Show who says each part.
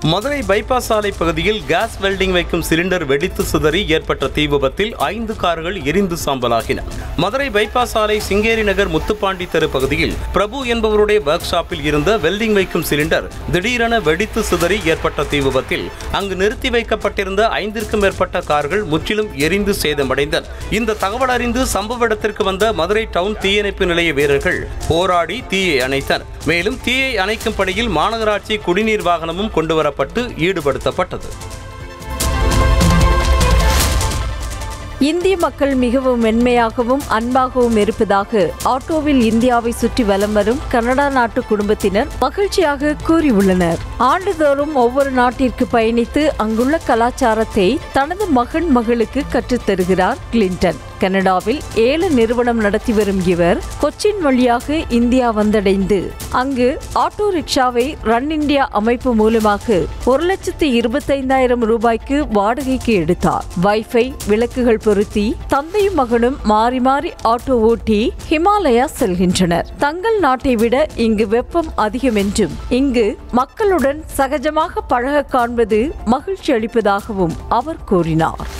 Speaker 1: Madurai bypass சாலை பகுதியில் gas welding வைக்கும் சிலிண்டர் வெடித்து சிதறி ஏற்பட்ட தீ விபத்தில் ஐந்து கார்கள் எரிந்து சாம்பலாகின மதுரை பைபாஸ் சாலை சிங்கேரி நகர் முத்துப்பாண்டி தெரு பகுதியில் பிரபு என்பவருடைய ஒர்க் ஷாப்பில் இருந்த வெல்டிங் வைக்கும் சிலிண்டர் திடீரென வெடித்து சிதறி ஏற்பட்ட தீ விபத்தில் அங்கு நிறுத்தி வைக்கப்பட்டிருந்த ஐந்திற்கும் மேற்பட்ட கார்கள் முற்றிலும் எரிந்து சேதமடைந்தன இந்த தகவல் அறிந்து சம்பவ இடத்திற்கு வந்த மதுரை டவுன் தீயணைப்பு நிலைய வீரர்கள் போராடி தீயை அணைத்தனர் மேலும் தீயை அணைக்கும் பணியில் மாநகராட்சி குடிநீர் வாகனமும் கொண்டுவரப்பட்டு ஈடுபடுத்தப்பட்டது
Speaker 2: இந்திய மக்கள் மிகவும் மென்மையாகவும் அன்பாகவும் இருப்பதாக ஆட்டோவில் இந்தியாவை சுற்றி வலம் வரும் கனடா நாட்டு குடும்பத்தினர் மகிழ்ச்சியாக கூறியுள்ளனர் ஆண்டுதோறும் ஒவ்வொரு நாட்டிற்கு பயணித்து அங்குள்ள கலாச்சாரத்தை தனது மகன் மகளுக்கு கற்றுத்தருகிறார் கிளின்டன் கனடாவில் ஏழு நிறுவனம் நடத்தி வரும் இவர் கொச்சின் வழியாக இந்தியா வந்தடைந்து அங்கு ஆட்டோ ரிக்ஷாவை ரன் இந்தியா அமைப்பு மூலமாக ஒரு லட்சத்து இருபத்தைந்தாயிரம் ரூபாய்க்கு வாடகைக்கு எடுத்தார் வைஃபை விளக்குகள் பொருத்தி தந்தையும் மகனும் மாறி மாறி ஆட்டோ ஓட்டி ஹிமாலயா செல்கின்றனர் தங்கள் நாட்டை விட இங்கு வெப்பம் அதிகம் என்றும் இங்கு மக்களுடன் சகஜமாக பழக காண்பது மகிழ்ச்சி அளிப்பதாகவும் அவர் கூறினார்